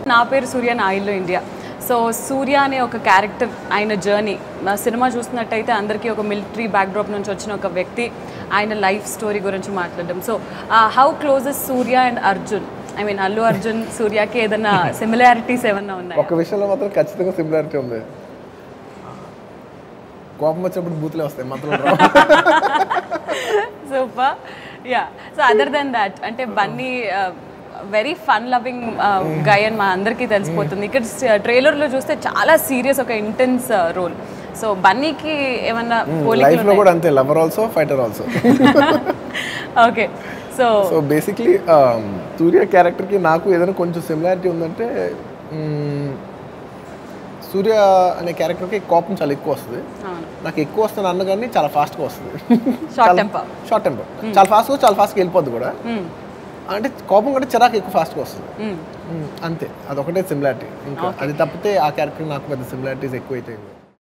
నా పేరు సూర్య నా ఇల్లు ఇండియా సో సూర్య అనే ఒక క్యారెక్టర్ ఆయన జర్నీ నా సినిమా చూస్తున్నట్టయితే అందరికీ ఒక మిలిటరీ బ్యాక్డ్రాప్ నుంచి వచ్చిన ఒక వ్యక్తి ఆయన లైఫ్ స్టోరీ గురించి మాట్లాడడం so how closes Surya and Arjun I mean Allu Arjun సూర్యకి ఏదైనా సిమిలారిటీస్ ఏమన్నా ఉన్నాయి ఒక విషయంలో మాత్రం ఖచ్చితంగా సిమిలారిటీ ఉంది కోపం వచ్చినప్పుడు బూతులే వస్తాయి మాత్రం super yeah so other than that అంటే Bunny very fun loving guy అని మా అందరికీ తెలిసిపోతుంది ఇక్కడ ట్రైలర్లో చూస్తే చాలా సీరియస్ ఒక ఇంటెన్స్ రోల్ సో బన్నీకి ఏమన్నా లైఫ్ లో కూడా అంతే lover also fighter also okay so so basically Surya క్యారెక్టర్కి నాకు ఏదైనా కొంచెం సిమిలారిటీ ఉందంటే మ్మ్, సూర్య అనే క్యారెక్టర్కి కోపం చాలా ఎక్కువ వస్తుంది అవును నాకు ఎక్కువ వస్తుంది అన్న కానీ చాలా ఫాస్ట్గా వస్తుంది షార్ట్ టెంపర్ షార్ట్ టెంపర్ చాలా ఫాస్ట్గా చాలా ఫాస్ట్గా వెళ్ళిపోద్ది కూడా అంటే కోపం కంటే చిరాకు ఎక్కువ ఫాస్ట్గా వస్తుంది మ్మ్, అంతే అదొకటే సిమిలారిటీ ఇంకా అది తప్పితే ఆ క్యారెక్టర్ నాకు పెద్ద సిమిలారిటీస్ ఎక్కువ అయితే